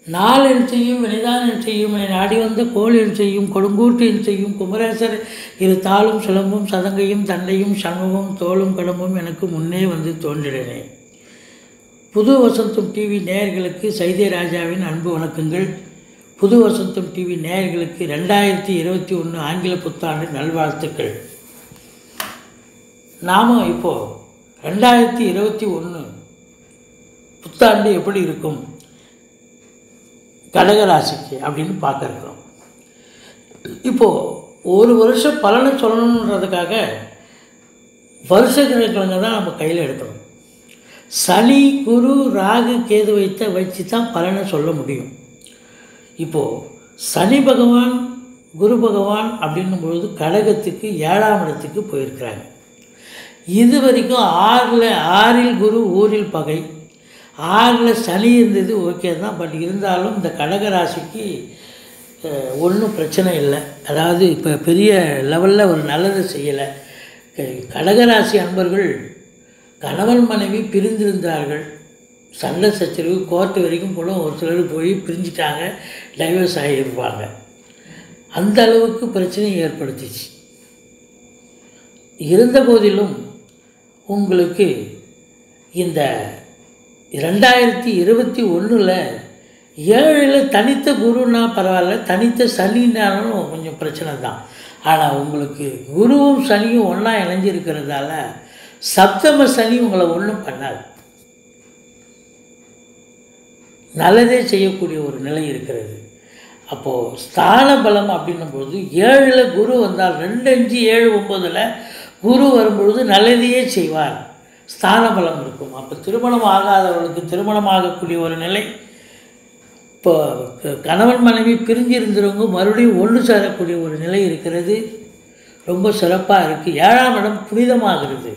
நாளென் செய்யும் வினைதான் செய்யும் என நாடி வந்த கோளென் செய்யும் கொடுங்கூட்டின் செய்யும் குமரேசர் இரு தாளும் சிலம்பும் சதங்கையும் தண்டையும் சண்முகம் தோளும் கடம்பும் எனக்கு முன்னே வந்து தோன்றினே புது வசந்தம் டிவி நேயர்களுக்கு சைதே ராஜாவின் அன்பு வணக்கங்கள் புது வசந்தம் டிவி நேயர்களுக்கு ரெண்டாயிரத்தி இருபத்தி ஒன்று ஆங்கில புத்தாண்டு நல்வாழ்த்துக்கள் நாம் இப்போது ரெண்டாயிரத்தி இருபத்தி ஒன்று புத்தாண்டு எப்படி இருக்கும் கடகராசிக்கு அப்படின்னு பார்க்க இருக்கிறோம் இப்போது ஒரு வருஷம் பலனை சொல்லணுன்றதுக்காக வருஷ கிழக்கிழங்க தான் நம்ம கையில் எடுக்கணும் சனி குரு ராகு கேது வைத்த வச்சு தான் பலனை சொல்ல முடியும் இப்போது சனி பகவான் குரு பகவான் அப்படின்னும் பொழுது கடகத்துக்கு ஏழாம் இடத்துக்கு போயிருக்கிறாங்க இது வரைக்கும் ஆறில் ஆறில் குரு ஊரில் பகை ஆறில் சனி இருந்தது ஓகே தான் பட் இருந்தாலும் இந்த கடக ராசிக்கு ஒன்றும் பிரச்சனை இல்லை அதாவது இப்போ பெரிய லெவலில் ஒரு நல்லது செய்யலை கடகராசி அன்பர்கள் கணவன் மனைவி பிரிந்திருந்தார்கள் சண்டை சச்சரவு கோர்ட்டு வரைக்கும் கூட ஒரு சிலர் போய் பிரிஞ்சிட்டாங்க டைவர்ஸ் ஆகியிருப்பாங்க அந்த அளவுக்கு பிரச்சனை ஏற்படுத்திச்சு இருந்த போதிலும் உங்களுக்கு இந்த ரெண்டாயிரத்தி இருபத்தி ஒன்றில் ஏழில் தனித்த குருன்னா பரவாயில்ல தனித்த சனினாலும் கொஞ்சம் பிரச்சனை தான் ஆனால் உங்களுக்கு குருவும் சனியும் ஒன்றா இணைஞ்சிருக்கிறதால சப்தம சனி உங்களை ஒன்றும் பண்ணாது நல்லதே செய்யக்கூடிய ஒரு நிலை இருக்கிறது அப்போது ஸ்தான பலம் அப்படின்னும்பொழுது ஏழில் குரு வந்தால் ரெண்டு அஞ்சு ஏழு ஒம்பதில் குரு வரும்பொழுது நல்லதையே செய்வார் ஸ்தான பலம் இருக்கும் அப்போ திருமணம் ஆகாதவர்களுக்கு திருமணம் ஆகக்கூடிய ஒரு நிலை இப்போ கணவன் மனைவி பிரிஞ்சு இருந்தவங்க மறுபடியும் ஒன்று சேரக்கூடிய ஒரு நிலை இருக்கிறது ரொம்ப சிறப்பாக இருக்குது ஏழாம் இடம் புனிதமாகிறது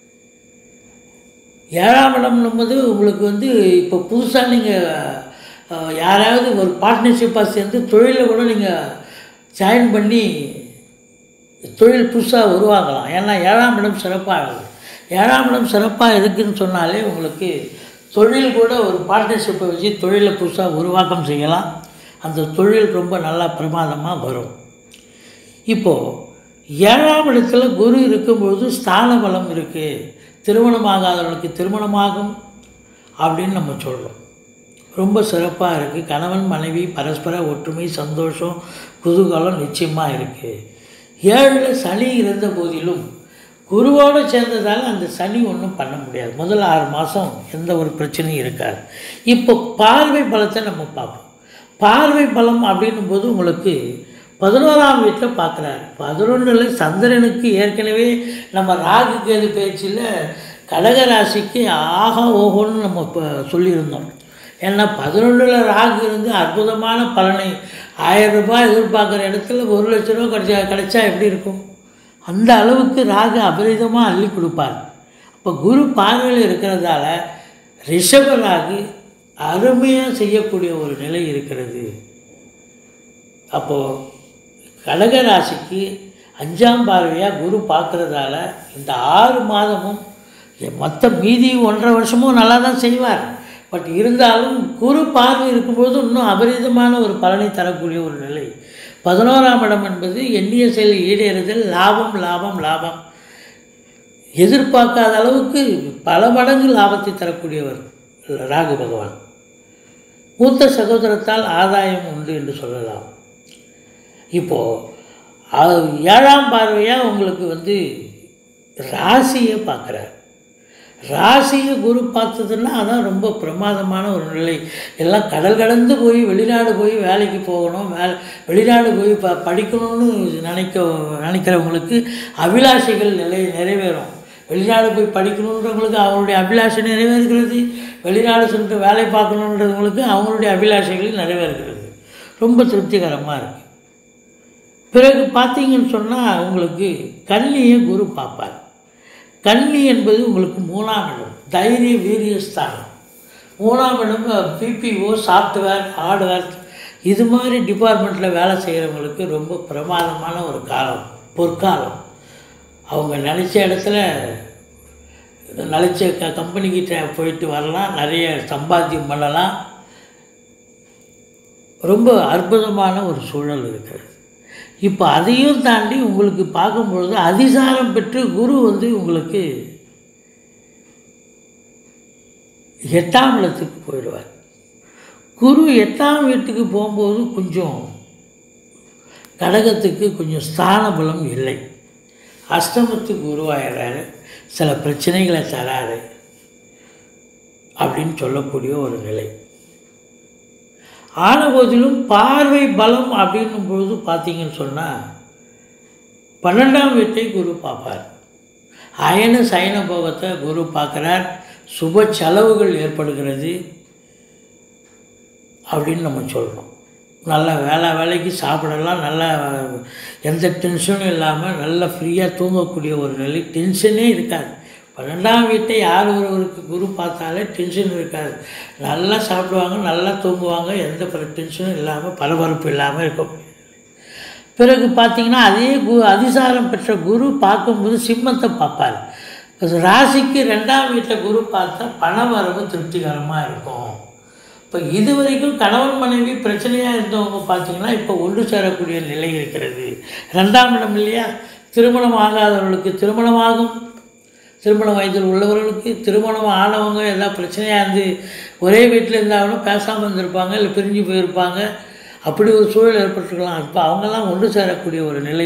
ஏழாம் இடம்னும்போது உங்களுக்கு வந்து இப்போ புதுசாக நீங்கள் யாராவது ஒரு பார்ட்னர்ஷிப்பாக சேர்ந்து தொழிலில் கூட நீங்கள் ஜாயின் பண்ணி தொழில் புதுசாக உருவாக்கலாம் ஏன்னா ஏழாம் இடம் சிறப்பாகுது ஏழாம் இடம் சிறப்பாக இருக்குதுன்னு சொன்னாலே உங்களுக்கு தொழில் கூட ஒரு பார்ட்னர்ஷிப்பை வச்சு தொழிலை புதுசாக உருவாக்கம் செய்யலாம் அந்த தொழில் ரொம்ப நல்லா பிரமாதமாக வரும் இப்போது ஏழாம் இடத்துல குரு இருக்கும்பொழுது ஸ்தான பலம் இருக்குது திருமணமாகாதவர்களுக்கு திருமணமாகும் அப்படின்னு நம்ம சொல்கிறோம் ரொம்ப சிறப்பாக இருக்குது கணவன் மனைவி பரஸ்பர ஒற்றுமை சந்தோஷம் குதூகலம் நிச்சயமாக இருக்குது ஏழில் சனி இருந்த போதிலும் குருவோடு சேர்ந்ததால் அந்த சனி ஒன்றும் பண்ண முடியாது முதல் ஆறு மாதம் எந்த ஒரு பிரச்சனையும் இருக்காது இப்போ பார்வை பலத்தை நம்ம பார்ப்போம் பார்வை பலம் அப்படின்னும் போது உங்களுக்கு பதினோராம் வீட்டில் பார்க்குறாரு பதினொன்றில் சந்திரனுக்கு ஏற்கனவே நம்ம ராகு கேது பேச்சில் கடகராசிக்கு ஆகா ஓஹோன்னு நம்ம இப்போ சொல்லியிருந்தோம் ஏன்னா பதினொன்றில் ராகு இருந்து அற்புதமான பலனை ஆயிரம் ரூபாய் எதிர்பார்க்குற இடத்துல ஒரு லட்ச ரூபா கிடைச்சா கிடைச்சா எப்படி இருக்கும் அந்த அளவுக்கு ராகு அபரிதமாக அள்ளி கொடுப்பார் அப்போ குரு பார்வையில் இருக்கிறதால ரிஷப ராகு அருமையாக செய்யக்கூடிய ஒரு நிலை இருக்கிறது அப்போது கடகராசிக்கு அஞ்சாம் பார்வையாக குரு பார்க்குறதால இந்த ஆறு மாதமும் மொத்த மீதி ஒன்றரை வருஷமும் நல்லா தான் செய்வார் பட் இருந்தாலும் குரு பார்வை இருக்கும்போது இன்னும் அபரிதமான ஒரு பலனை தரக்கூடிய ஒரு நிலை பதினோராம் இடம் என்பது எண்ணிய செயல் ஈடேறுதல் லாபம் லாபம் லாபம் எதிர்பார்க்காத அளவுக்கு பல மடங்கு லாபத்தை தரக்கூடியவர் ராகு பகவான் மூத்த சகோதரத்தால் ஆதாயம் உண்டு என்று சொல்லலாம் இப்போது ஏழாம் பார்வையாக உங்களுக்கு வந்து ராசியை பார்க்குறார் ராசியை குரு பார்த்ததுன்னா அதான் ரொம்ப பிரமாதமான ஒரு நிலை எல்லாம் கடல் கடந்து போய் வெளிநாடு போய் வேலைக்கு போகணும் வேலை வெளிநாடு போய் ப படிக்கணும்னு நினைக்க நினைக்கிறவங்களுக்கு அபிலாஷைகள் நிலை நிறைவேறும் வெளிநாடு போய் படிக்கணுன்றவங்களுக்கு அவங்களுடைய அபிலாஷை நிறைவேறுகிறது வெளிநாடு சென்று வேலை பார்க்கணுன்றவங்களுக்கு அவங்களுடைய அபிலாஷைகள் நிறைவேறுகிறது ரொம்ப திருப்திகரமாக இருக்குது பிறகு பார்த்தீங்கன்னு சொன்னால் உங்களுக்கு கன்னியை குரு பார்ப்பார் கன்னி என்பது உங்களுக்கு மூணாம் இடம் தைரிய வீரியஸ்தானம் மூணாம் இடம் பிபிஓ சாஃப்ட்வேர் ஹார்ட்வேர் இது மாதிரி டிபார்ட்மெண்ட்டில் வேலை செய்கிறவங்களுக்கு ரொம்ப பிரமாதமான ஒரு காலம் பொற்காலம் அவங்க நினச்ச இடத்துல நினச்ச க கம்பெனிக்கிட்ட போயிட்டு வரலாம் நிறைய சம்பாத்தியம் பண்ணலாம் ரொம்ப அற்புதமான ஒரு சூழல் இருக்கிறது இப்போ அதையும் தாண்டி உங்களுக்கு பார்க்கும்பொழுது அதிசாரம் பெற்று குரு வந்து உங்களுக்கு எட்டாம் இடத்துக்கு போயிடுவார் குரு எட்டாம் வீட்டுக்கு போகும்போது கொஞ்சம் கடகத்துக்கு கொஞ்சம் ஸ்தான பலம் இல்லை அஷ்டமத்துக்கு உருவாகிறாரு சில பிரச்சனைகளை தராரு அப்படின்னு சொல்லக்கூடிய ஒரு நிலை ஆன போதிலும் பார்வை பலம் அப்படின்னும் பொழுது பார்த்தீங்கன்னு சொன்னால் பன்னெண்டாம் வீட்டை குரு பார்ப்பார் அயன சயன போகத்தை குரு பார்க்குறார் சுப செலவுகள் ஏற்படுகிறது அப்படின்னு நம்ம சொல்லணும் நல்ல வேலை வேலைக்கு சாப்பிடலாம் நல்லா எந்த டென்ஷனும் இல்லாமல் நல்லா ஃப்ரீயாக தூங்கக்கூடிய ஒரு நிலை டென்ஷனே இருக்காது பன்னெண்டாம் வீட்டை யார் ஒருவருக்கு குரு பார்த்தாலே டென்ஷன் இருக்காது நல்லா சாப்பிடுவாங்க நல்லா தூங்குவாங்க எந்த டென்ஷனும் இல்லாமல் பரபரப்பு இல்லாமல் இருக்கும் பிறகு பார்த்தீங்கன்னா அதே கு அதிசாரம் பெற்ற குரு பார்க்கும்போது சிம்மத்தை பார்ப்பார் ராசிக்கு ரெண்டாம் வீட்டை குரு பார்த்தா பண வரவு திருப்திகரமாக இருக்கும் இப்போ இது வரைக்கும் கணவன் மனைவி பிரச்சனையாக இருந்தவங்க பார்த்தீங்கன்னா இப்போ ஒன்று சேரக்கூடிய நிலை இருக்கிறது ரெண்டாம் இடம் இல்லையா திருமணம் ஆகாதவர்களுக்கு திருமணமாகும் திருமண வயதில் உள்ளவர்களுக்கு திருமணம் ஆனவங்க எல்லாம் பிரச்சனையாக இருந்து ஒரே வீட்டில் இருந்தாலும் பேசாமல் இருந்திருப்பாங்க இல்லை பிரிஞ்சு போயிருப்பாங்க அப்படி ஒரு சூழல் ஏற்பட்டிருக்கலாம் இப்போ அவங்கெல்லாம் ஒன்று சேரக்கூடிய ஒரு நிலை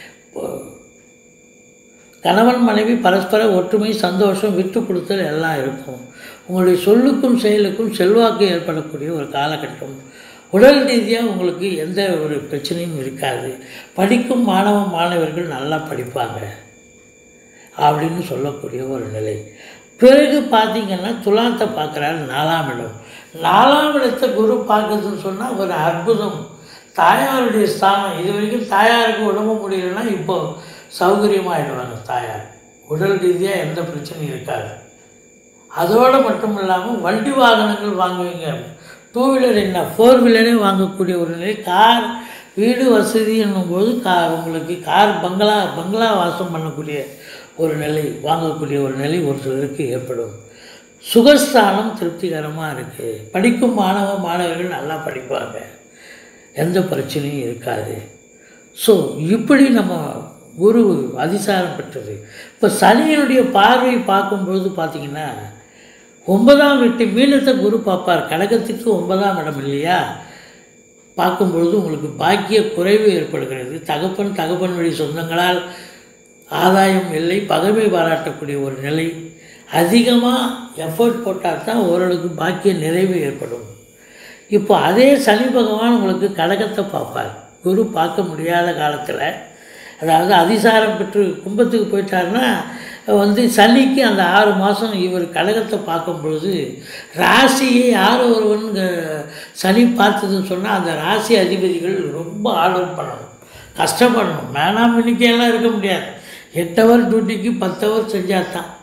கணவன் மனைவி பரஸ்பர ஒற்றுமை சந்தோஷம் விட்டு கொடுத்தல் எல்லாம் இருக்கும் உங்களுடைய சொல்லுக்கும் செயலுக்கும் செல்வாக்கு ஏற்படக்கூடிய ஒரு காலகட்டம் உடல் ரீதியாக உங்களுக்கு எந்த ஒரு பிரச்சனையும் இருக்காது படிக்கும் மாணவ மாணவர்கள் நல்லா படிப்பாங்க அப்படின்னு சொல்லக்கூடிய ஒரு நிலை பிறகு பார்த்தீங்கன்னா துலாத்தை பார்க்குறாரு நாலாம் இடம் நாலாம் இடத்தை குரு பார்க்குறதுன்னு சொன்னால் ஒரு அற்புதம் தாயாருடைய ஸ்தானம் இது வரைக்கும் தாயாருக்கு உடம்பு முடியலன்னா இப்போ சௌகரியமாகிடுவாங்க தாயார் உடல் ரீதியாக எந்த பிரச்சனையும் இருக்காது அதோடு மட்டும் இல்லாமல் வண்டி வாகனங்கள் வாங்குவீங்க டூ வீலர் என்ன ஃபோர் வீலரே வாங்கக்கூடிய ஒரு நிலை கார் வீடு வசதி என்னும்போது கா உங்களுக்கு கார் பங்களா பங்களா வாசம் பண்ணக்கூடிய ஒரு நிலை வாங்கக்கூடிய ஒரு நிலை ஒரு சிலருக்கு ஏற்படும் சுகஸ்தானம் திருப்திகரமாக இருக்குது படிக்கும் மாணவ மாணவர்கள் நல்லா படிப்பாங்க எந்த பிரச்சனையும் இருக்காது ஸோ இப்படி நம்ம குரு அதிசாரம் பெற்றது இப்போ சனியனுடைய பார்வை பார்க்கும்பொழுது பார்த்திங்கன்னா ஒன்பதாம் வீட்டு மீனத்தை குரு பார்ப்பார் கடகத்துக்கு ஒன்பதாம் இடம் இல்லையா பார்க்கும்பொழுது உங்களுக்கு பாக்கிய குறைவு ஏற்படுகிறது தகப்பன் தகப்பன் வழி சொந்தங்களால் ஆதாயம் இல்லை பகைமை பாராட்டக்கூடிய ஒரு நிலை அதிகமாக எஃபர்ட் போட்டால் தான் ஓரளவுக்கு பாக்கிய நிறைவு ஏற்படும் இப்போ அதே சனி பகவான் உங்களுக்கு கடகத்தை பார்ப்பார் குரு பார்க்க முடியாத காலத்தில் அதாவது அதிசாரம் பெற்று கும்பத்துக்கு போயிட்டாருன்னா வந்து சனிக்கு அந்த ஆறு மாதம் இவர் கடகத்தை பார்க்கும் பொழுது ராசியை யார் ஒருவன் சனி பார்த்ததுன்னு சொன்னால் அந்த ராசி அதிபதிகள் ரொம்ப ஆர்டர் பண்ணணும் கஷ்டப்படணும் வேணாம் எண்ணிக்கையெல்லாம் இருக்க முடியாது எட்டு ஹவர் டியூட்டிக்கு பத்து ஹவர் செஞ்சால் தான்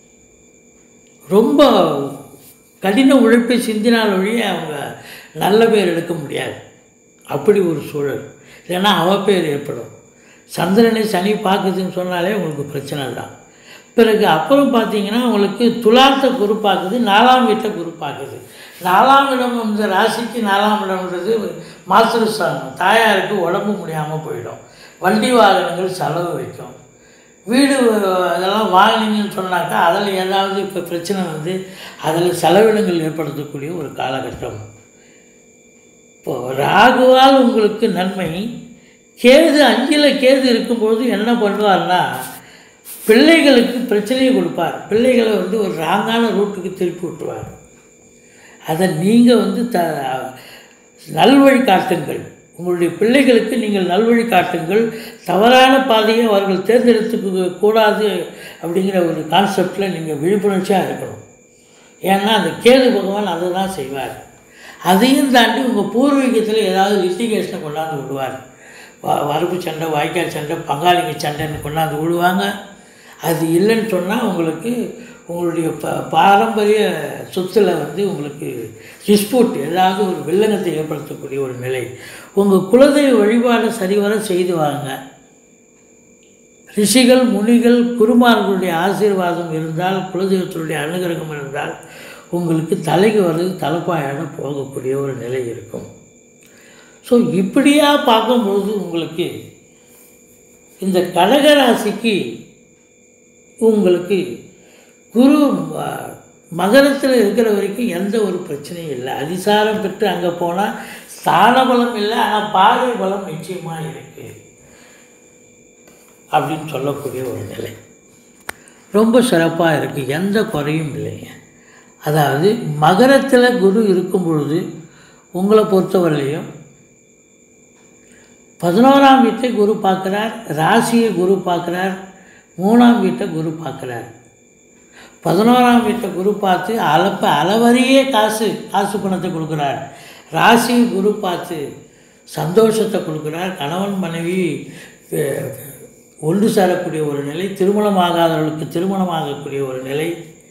ரொம்ப கடின உழைப்பை சிந்தினால் ஒழிய அவங்க நல்ல பேர் எடுக்க முடியாது அப்படி ஒரு சூழல் இல்லைன்னா அவ பேர் ஏற்படும் சந்திரனை சனி பார்க்குதுன்னு சொன்னாலே உங்களுக்கு பிரச்சனை தான் பிறகு அப்புறம் பார்த்தீங்கன்னா உங்களுக்கு துலாத்த குரு பார்க்குது நாலாம் வீட்டை குரு பார்க்குது நாலாம் இடம் இந்த ராசிக்கு நாலாம் இடம்ன்றது மாத்திருஸ்தானம் தாயாருக்கு உடம்பு முடியாமல் போயிடும் வண்டி வாகனங்கள் செலவு வைக்கும் வீடு அதெல்லாம் வாங்கினீங்கன்னு சொன்னாக்கா அதில் ஏதாவது இப்போ பிரச்சனை வந்து அதில் செலவினங்கள் ஏற்படுத்தக்கூடிய ஒரு காலகட்டம் இப்போது ராகுவால் உங்களுக்கு நன்மை கேது அஞ்சில் கேது இருக்கும்பொழுது என்ன பண்ணுவார்னா பிள்ளைகளுக்கு பிரச்சனையை கொடுப்பார் பிள்ளைகளை வந்து ஒரு ராங்கான ரூட்டுக்கு திருப்பி விட்டுருவார் அதை நீங்கள் வந்து த நல்வழி காட்டுங்கள் உங்களுடைய பிள்ளைகளுக்கு நீங்கள் நல்வழி காட்டுங்கள் தவறான பாதையை அவர்கள் தேர்ந்தெடுத்துக்க கூடாது அப்படிங்கிற ஒரு கான்செப்டில் நீங்கள் விழிப்புணர்ச்சியாக இருக்கணும் ஏன்னா அந்த கேது பகவான் அதை தான் செய்வார் அதையும் தாண்டி உங்கள் பூர்வீகத்தில் ஏதாவது லிட்டிகேஷனை கொண்டாந்து விடுவார் வ வரப்பு சண்டை வாய்க்கால் சண்டை பங்காளிங்க சண்டைன்னு கொண்டாந்து விடுவாங்க அது இல்லைன்னு சொன்னால் உங்களுக்கு உங்களுடைய ப பாரம்பரிய சொத்தில் வந்து உங்களுக்கு டிஸ்பியூட் ஏதாவது ஒரு வில்லங்கத்தை ஏற்படுத்தக்கூடிய ஒரு நிலை உங்கள் குலதெய்வ வழிபாடு சரிவர செய்து வாங்க ரிஷிகள் முனிகள் குருமார்களுடைய ஆசீர்வாதம் இருந்தால் குலதெய்வத்தினுடைய அனுகிரகம் இருந்தால் உங்களுக்கு தலைக்கு வர்றது தலைப்பாயோட போகக்கூடிய ஒரு நிலை இருக்கும் ஸோ இப்படியா பார்க்கும்போது உங்களுக்கு இந்த கடகராசிக்கு உங்களுக்கு குரு மகரத்தில் இருக்கிற வரைக்கும் எந்த ஒரு பிரச்சனையும் இல்லை அதிசாரம் பெற்று அங்கே போனால் ஸ்தான பலம் இல்லை ஆனால் பார்வை பலம் நிச்சயமாக இருக்குது அப்படின்னு சொல்லக்கூடிய ஒரு நிலை ரொம்ப சிறப்பாக இருக்குது எந்த குறையும் இல்லைங்க அதாவது மகரத்தில் குரு இருக்கும் பொழுது உங்களை பொறுத்தவரையிலையும் பதினோராம் வீட்டை குரு பார்க்குறார் ராசியை குரு பார்க்குறார் மூணாம் வீட்டை குரு பார்க்குறார் பதினோராம் வீட்டை குரு பார்த்து அளப்ப அளவறியே காசு காசு பணத்தை கொடுக்குறார் ராசியை குரு பார்த்து சந்தோஷத்தை கொடுக்குறார் கணவன் மனைவி அஹ், ஒன்று சேரக்கூடிய ஒரு நிலை திருமணமாகாதவர்களுக்கு திருமணம் ஆகக்கூடிய ஒரு நிலை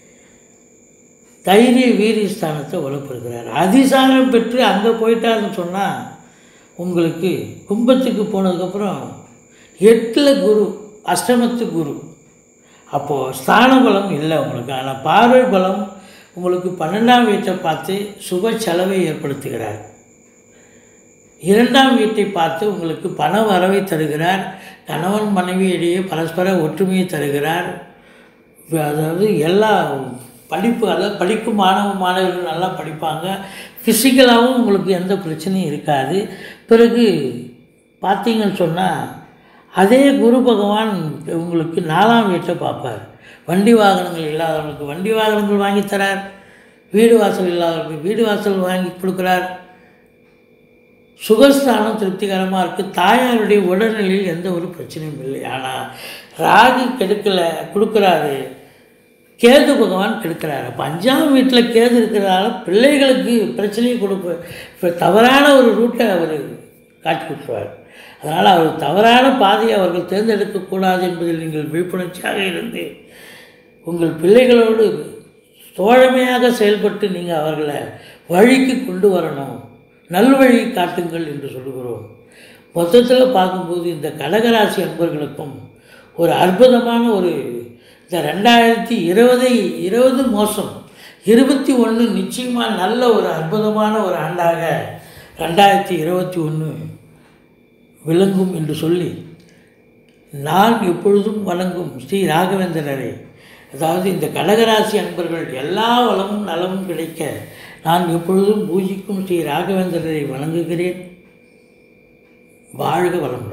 தைரிய வீரிய ஸ்தானத்தை வலுப்படுத்துகிறார் அதிசாரம் பெற்று அங்கே போயிட்டாருன்னு சொன்னால் உங்களுக்கு கும்பத்துக்கு போனதுக்கப்புறம் எட்டில் குரு அஷ்டமத்து குரு அப்போது ஸ்தான பலம் இல்லை உங்களுக்கு ஆனால் பார்வை பலம் உங்களுக்கு பன்னெண்டாம் வீட்டை பார்த்து சுப செலவை ஏற்படுத்துகிறார் இரண்டாம் வீட்டை பார்த்து உங்களுக்கு பண வரவை தருகிறார் கணவன் மனைவி இடையே பரஸ்பர ஒற்றுமையை தருகிறார் அதாவது எல்லா படிப்பு அதாவது படிக்கும் மாணவ மாணவர்கள் நல்லா படிப்பாங்க ஃபிசிக்கலாகவும் உங்களுக்கு எந்த பிரச்சனையும் இருக்காது பிறகு பார்த்தீங்கன்னு சொன்னால் அதே குரு பகவான் உங்களுக்கு நாலாம் வீட்டை பார்ப்பார் வண்டி வாகனங்கள் இல்லாதவங்களுக்கு வண்டி வாகனங்கள் வாங்கி தரார் வீடு வாசல் இல்லாதவர்களுக்கு வீடு வாசல் வாங்கி கொடுக்குறார் சுகஸ்தானம் திருப்திகரமாக இருக்குது தாயாருடைய உடல்நிலையில் எந்த ஒரு பிரச்சனையும் இல்லை ஆனால் ராகு கெடுக்கலை கொடுக்குறாரு கேது பகவான் கெடுக்கிறார் அப்போ அஞ்சாம் வீட்டில் கேது இருக்கிறதால பிள்ளைகளுக்கு பிரச்சனையை கொடுப்ப இப்போ தவறான ஒரு ரூட்டை அவர் காட்டி கொடுத்துருவார் அதனால் அவர் தவறான பாதையை அவர்கள் தேர்ந்தெடுக்கக்கூடாது என்பதில் நீங்கள் விழிப்புணர்ச்சியாக இருந்து உங்கள் பிள்ளைகளோடு தோழமையாக செயல்பட்டு நீங்கள் அவர்களை வழிக்கு கொண்டு வரணும் நல்வழி காட்டுங்கள் என்று சொல்லுகிறோம் மொத்தத்தில் பார்க்கும்போது இந்த கடகராசி அன்பர்களுக்கும் ஒரு அற்புதமான ஒரு இந்த ரெண்டாயிரத்தி இருபதை இருபது மோசம் இருபத்தி ஒன்று நிச்சயமாக நல்ல ஒரு அற்புதமான ஒரு ஆண்டாக ரெண்டாயிரத்தி இருபத்தி ஒன்று விளங்கும் என்று சொல்லி நான் எப்பொழுதும் வணங்கும் ஸ்ரீ ராகவேந்திரரை அதாவது இந்த கடகராசி அன்பர்கள் எல்லா வளமும் நலமும் கிடைக்க நான் எப்பொழுதும் பூஜிக்கும் ஸ்ரீ ராகவேந்திரரை வணங்குகிறேன் வாழ்க வளமுடன்